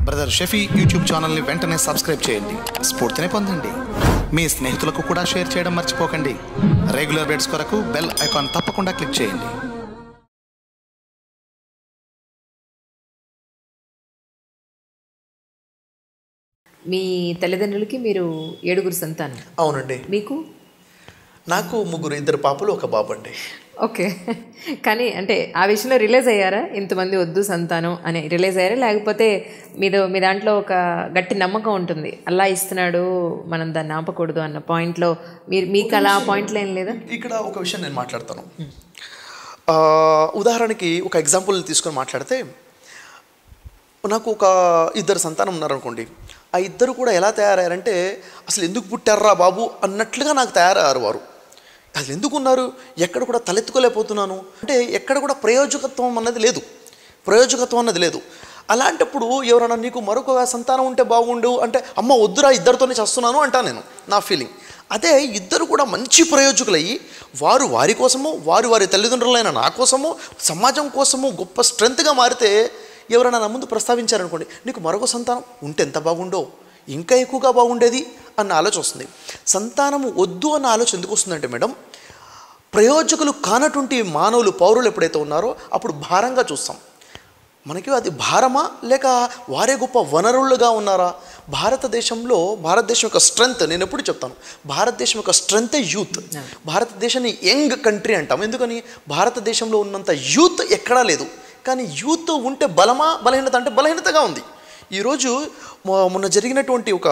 brother Shafi YouTube ఛానల్ని వెంటనే subscribe చేయండి స్ఫూర్తిని పొందండి మీ స్నేహితులకు కూడా షేర్ చేయడం మర్చిపోకండి రెగ్యులర్ బెడ్స్ కొరకు బెల్ ఐకాన్ తప్పకుండా క్లిక్ చేయండి మీ తల్లిదండ్రులకి మీరు ఏడుగురు సంతానం అవునండి మీకు నాకు ముగ్గురు ఇద్దరు పాపలు ఒక బాబు అండి ఓకే కానీ అంటే ఆ విషయంలో రిలీజ్ అయ్యారా ఇంతమంది వద్దు సంతానం అని రిలీజ్ అయ్యారా లేకపోతే మీరు మీ దాంట్లో ఒక గట్టి నమ్మకం ఉంటుంది అల్లా ఇస్తున్నాడు మనం దాన్ని ఆపకూడదు అన్న పాయింట్లో మీరు మీకు అలా ఆ పాయింట్లో ఏం లేదా ఇక్కడ ఒక విషయం నేను మాట్లాడతాను ఆ, ఉదాహరణకి ఒక ఎగ్జాంపుల్ తీసుకొని మాట్లాడితే నాకు ఒక ఇద్దరు సంతానం ఉన్నారనుకోండి ఆ ఇద్దరు కూడా ఎలా తయారయ్యారంటే అసలు ఎందుకు పుట్టారా బాబు అన్నట్లుగా నాకు తయారయ్యారు వారు అసలు ఎందుకు ఉన్నారు ఎక్కడ కూడా తలెత్తుకోలేకపోతున్నాను అంటే ఎక్కడ కూడా ప్రయోజకత్వం అన్నది లేదు ప్రయోజకత్వం అన్నది లేదు అలాంటప్పుడు ఎవరైనా నీకు మరొక సంతానం ఉంటే బాగుండు అంటే అమ్మ వద్దురా ఇద్దరితోనే చేస్తున్నాను అంటాను నేను నా ఫీలింగ్ అదే ఇద్దరు కూడా మంచి ప్రయోజకులయ్యి వారు వారి కోసము వారు వారి తల్లిదండ్రులైన నా కోసము సమాజం కోసము గొప్ప స్ట్రెంత్గా మారితే ఎవరైనా నా ముందు ప్రస్తావించారనుకోండి నీకు మరొక సంతానం ఉంటే ఎంత బాగుండో ఇంకా ఎక్కువగా బాగుండేది అన్న ఆలోచన వస్తుంది సంతానము వద్దు అన్న ఆలోచన ఎందుకు వస్తుందంటే మేడం ప్రయోజకులు కానటువంటి మానవులు పౌరులు ఎప్పుడైతే ఉన్నారో అప్పుడు భారంగా చూస్తాం మనకి అది భారమా లేక వారే గొప్ప వనరులుగా ఉన్నారా భారతదేశంలో భారతదేశం యొక్క స్ట్రెంగ్త్ నేను ఎప్పుడు చెప్తాను భారతదేశం యొక్క స్ట్రెంగ్తే యూత్ భారతదేశాన్ని యంగ్ కంట్రీ అంటాం ఎందుకని భారతదేశంలో ఉన్నంత యూత్ ఎక్కడా లేదు కానీ యూత్ ఉంటే బలమా బలహీనత అంటే బలహీనతగా ఉంది ఈరోజు మొ- మొన్న జరిగినటువంటి ఒక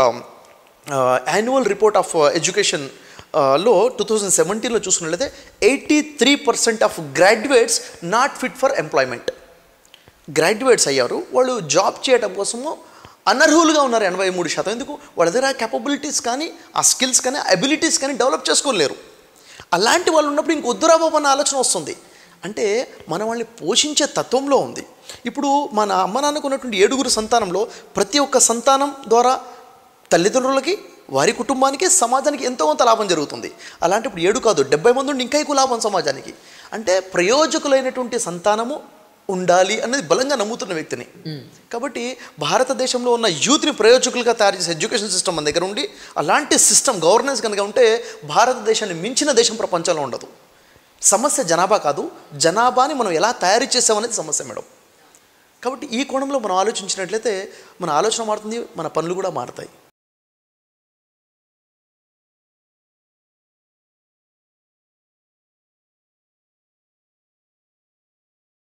యాన్యువల్ రిపోర్ట్ ఆఫ్ ఎడ్యుకేషన్ లో టూ థౌజండ్ సెవెంటీన్లో చూసుకున్నట్లయితే eighty three percent of graduates not fit for employment graduates అయ్యారు వాళ్ళు జాబ్ చేయడం కోసము అనర్హులుగా ఉన్నారు ఎనభై మూడు శాతం ఎందుకు వాళ్ళ దగ్గర కేపబిలిటీస్ కానీ ఆ స్కిల్స్ కానీ అబిలిటీస్ కానీ డెవలప్ చేసుకోలేరు అలాంటి వాళ్ళు ఉన్నప్పుడు ఇంక వద్దురా బాబు అన్న ఆలోచన వస్తుంది అంటే మన వాళ్ళని పోషించే తత్వంలో ఉంది ఇప్పుడు మన అమ్మ నాన్నకు ఉన్నటువంటి ఏడుగురు సంతానంలో ప్రతి ఒక్క సంతానం ద్వారా తల్లిదండ్రులకి వారి కుటుంబానికి సమాజానికి ఎంతో కొంత లాభం జరుగుతుంది అలాంటప్పుడు ఏడు కాదు డెబ్బై మంది ఉండి ఇంకా ఎక్కువ లాభం సమాజానికి అంటే ప్రయోజకులైనటువంటి సంతానము ఉండాలి అనేది బలంగా నమ్ముతున్న వ్యక్తిని కాబట్టి భారతదేశంలో ఉన్న యూత్ని ప్రయోజకులుగా తయారు చేసే ఎడ్యుకేషన్ సిస్టమ్ మన దగ్గర ఉండి అలాంటి సిస్టమ్ గవర్నెన్స్ కనుక ఉంటే భారతదేశాన్ని మించిన దేశం ప్రపంచంలో ఉండదు సమస్య జనాభా కాదు జనాభాని మనం ఎలా తయారు చేసామనేది సమస్య మేడం కాబట్టి ఈ కోణంలో మనం ఆలోచించినట్లయితే మన ఆలోచన మారుతుంది మన పనులు కూడా మారుతాయి